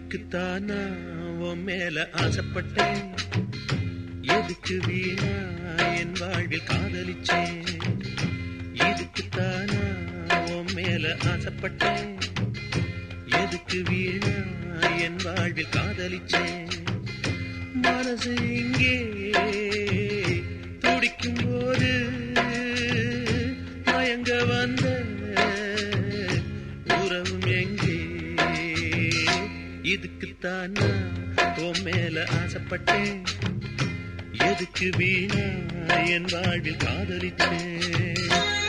இதுக்குத்தானா உன் மேல ஆசைப்பட்டேன் எதுக்கு வீணா என் வாழ்வில் காதலிச்சேன் இதுக்குத்தானா உன் மேல ஆசைப்பட்டேன் எதுக்கு வீணா என் வாழ்வில் காதலிச்சேன் மனசு இங்கே துடிக்கும் போது மயங்க வந்த உறவும் எங்கே இதுக்குத்தான் உன் மேல ஆசைப்பட்டேன் எதுக்கு வீணா என் வாழ்வில் காதலிச்சேன்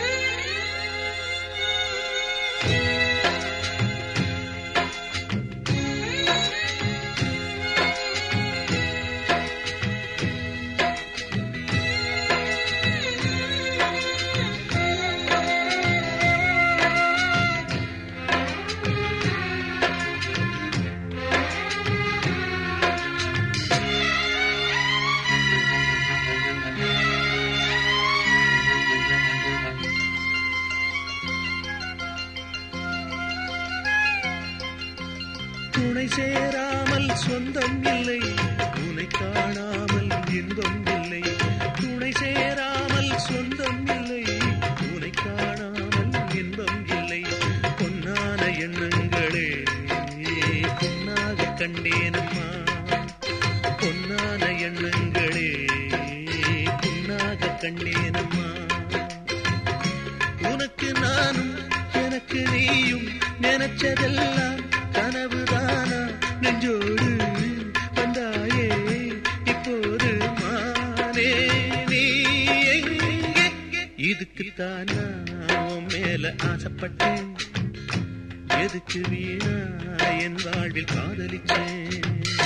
துணை சேராமல் சொந்தம் இல்லை உனை காணாமல் இன்பம் இல்லை துணை சேராமல் சொந்தம் இல்லை உனை காணாமல் இன்பம் இல்லை பொன்னான எண்ணங்களே பொன்னாக கண்டேனம்மா பொன்னான எண்ணங்களே பொன்னாக கண்டேனம்மா உனக்கு நானும் எனக்கு நீயும் நினைச்சதெல்லாம் கனவுதானா நெஞ்சோடு வந்தாயே இப்போது மானே நீ எங்கே இதுக்குத்தானா உன் மேல ஆசைப்பட்டேன் எதுக்கு வீணா என் வாழ்வில் காதலிச்சேன்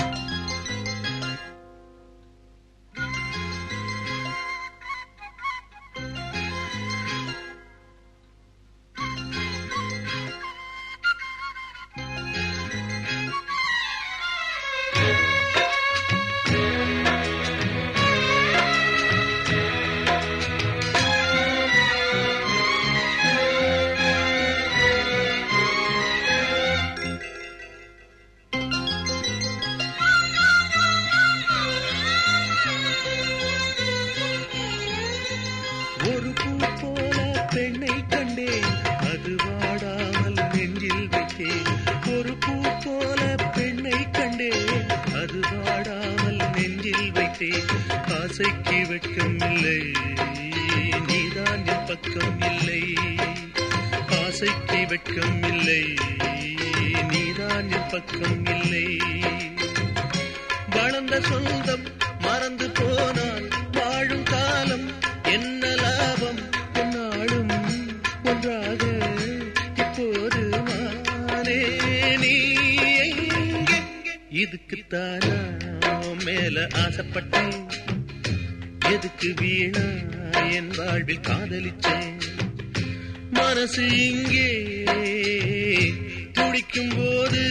ஒரு பூ போல பெண்ணை கண்டேன் அது வாடாமல் நெஞ்சில் வைத்தேன் ஒரு பூ போல பெண்ணை கண்டேன் அது வாடாமல் நெஞ்சில் வைத்தேன் ஆசைக்கு வெட்கம் இல்லை நீதான் என் பக்கம் இல்லை ஆசைக்கு வெட்கம் இல்லை நீதான் என் பக்கம் இல்லை வளர்ந்த சொந்தம் மறந்து போனால் வாழும் காலம் என்ன லாபம் என்னாலும் ஒன்றாக இப்போது மானே நீ எங்கே இதுக்குத்தானா உன் மேல ஆசைப்பட்டேன் எதுக்கு வீணா என் வாழ்வில் காதலிச்சேன் மனசு இங்கே துடிக்கும் போது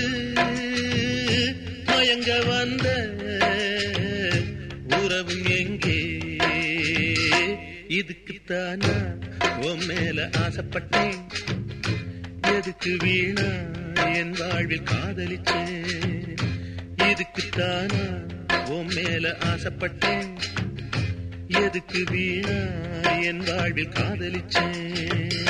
மயங்க வந்த உறவும் எங்கே இதுக்குத்தானா உன் மேல ஆசைப்பட்டேன் எதுக்கு வீணா என் வாழ்வில் காதலிச்சேன் இதுக்குத்தானா உன் மேல ஆசைப்பட்டேன் எதுக்கு வீணா என் வாழ்வில் காதலிச்சேன்